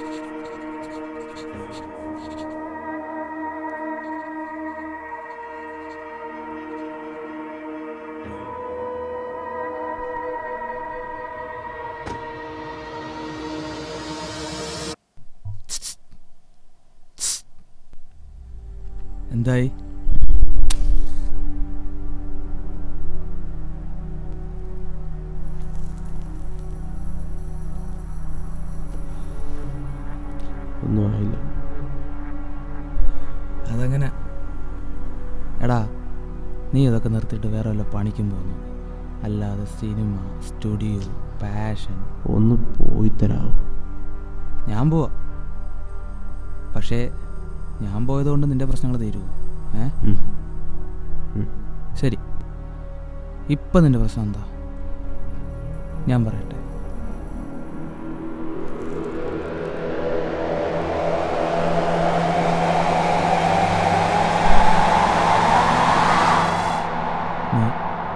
എന്തായി ഒന്നും ആയില്ല അതങ്ങനെ എടാ നീ ഇതൊക്കെ നിർത്തിയിട്ട് വേറെ വല്ല പണിക്കും പോകുന്നു അല്ലാതെ സിനിമ സ്റ്റുഡിയോ പാഷൻ ഒന്ന് പോയി തരാമോ ഞാൻ പോവാ പക്ഷേ ഞാൻ പോയതുകൊണ്ട് നിന്റെ പ്രശ്നങ്ങൾ തീരുമോ ഏ ഉം. ഉം. ശരി ഇപ്പം നിന്റെ പ്രശ്നം എന്താ ഞാൻ പറയട്ടെ നീ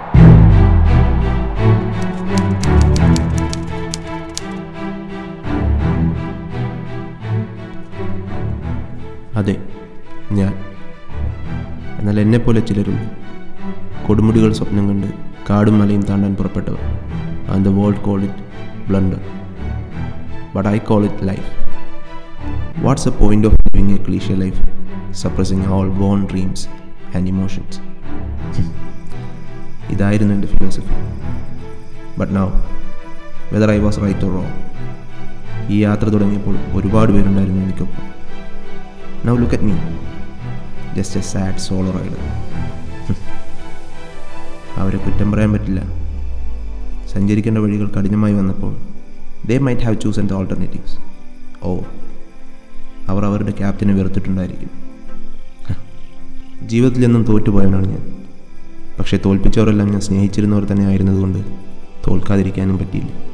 അതെ ഞാൻ എന്നാൽ എന്നെപ്പോലെ ചിലരുണ്ട് കൊടുമുടികൾ സ്വപ്നം കണ്ട് കാടും മലയും താണ്ടാൻ പുറപ്പെട്ടവർ and the world call it blunder but I call it life what's a point of living a cliché life suppressing all born dreams and emotions ഇതായിരുന്നു എൻ്റെ philosophy but now whether I was right or wrong ഈ യാത്ര തുടങ്ങിയപ്പോൾ ഒരുപാട് പേരുണ്ടായിരുന്നു എനിക്കൊപ്പം now look at me just a sad solo rider അവരെ കുറ്റം പറയാൻ പറ്റില്ല സഞ്ചരിക്കേണ്ട വഴികൾ കഠിനമായി വന്നപ്പോൾ they might have choose and alternatives ഓ അവർ അവരുടെ ക്യാപ്റ്റനെ വെറുത്തിട്ടുണ്ടായിരിക്കും ഹ, ജീവിതത്തിൽ എന്നും തോറ്റുപോയവനാണ് ഞാൻ പക്ഷേ തോൽപ്പിച്ചവരെല്ലാം ഞാൻ സ്നേഹിച്ചിരുന്നവർ തന്നെ ആയിരുന്നതുകൊണ്ട് തോൽക്കാതിരിക്കാനും പറ്റിയില്ല